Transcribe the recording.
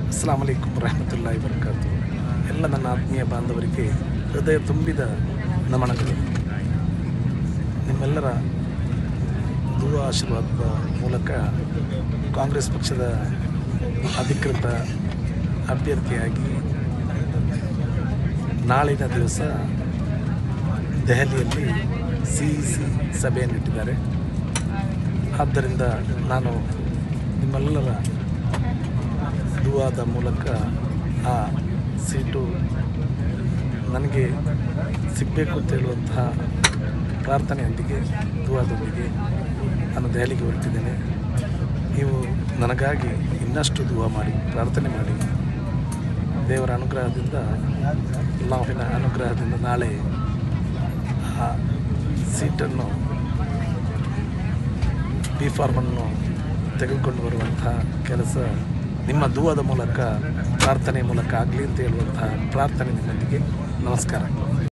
ಅಸ್ಲಾಂ ವಲೈಕುಮ್ ರಹಮತುಲ್ಲಾಹಿ ಬರ್ಕಾತು ಎಲ್ಲ ನನ್ನ ಆತ್ಮೀಯ ಬಾಂಧವರಿಗೆ ಹೃದಯ ತುಂಬಿದ ನಮನಗಳು ನಿಮ್ಮೆಲ್ಲರ ದುವಾ ಆಶೀರ್ವಾದದ ಮೂಲಕ ಕಾಂಗ್ರೆಸ್ ಪಕ್ಷದ ಅಧಿಕೃತ ಅಭ್ಯರ್ಥಿಯಾಗಿ ನಾಳಿನ ದಿವಸ ದೆಹಲಿಯಲ್ಲಿ ಸಿ ಇ ಸಿ ಸಭೆಯನ್ನಿಟ್ಟಿದ್ದಾರೆ ಆದ್ದರಿಂದ ನಾನು ನಿಮ್ಮೆಲ್ಲರ ದುವಾದ ಮೂಲಕ ಆ ಸೀಟು ನನಗೆ ಸಿಗಬೇಕು ಅಂತ ಹೇಳುವಂತಹ ಪ್ರಾರ್ಥನೆಯೊಂದಿಗೆ ದುವಾದೊಂದಿಗೆ ನಾನು ದೆಹಲಿಗೆ ಹೊರಟಿದ್ದೇನೆ ನೀವು ನನಗಾಗಿ ಇನ್ನಷ್ಟು ದುವಾ ಮಾಡಿ ಪ್ರಾರ್ಥನೆ ಮಾಡಿ ದೇವರ ಅನುಗ್ರಹದಿಂದ ಅಲ್ಲಾಹಿನ ಅನುಗ್ರಹದಿಂದ ನಾಳೆ ಆ ಸೀಟನ್ನು ಬಿ ಫಾರ್ಮನ್ನು ತೆಗೆದುಕೊಂಡು ಬರುವಂತಹ ಕೆಲಸ ನಿಮ್ಮ ದುವಾದ ಮೂಲಕ ಪ್ರಾರ್ಥನೆ ಮೂಲಕ ಆಗಲಿ ಅಂತ ಹೇಳುವಂತಹ ಪ್ರಾರ್ಥನೆ ನಿಮ್ಮೊಂದಿಗೆ ನಮಸ್ಕಾರ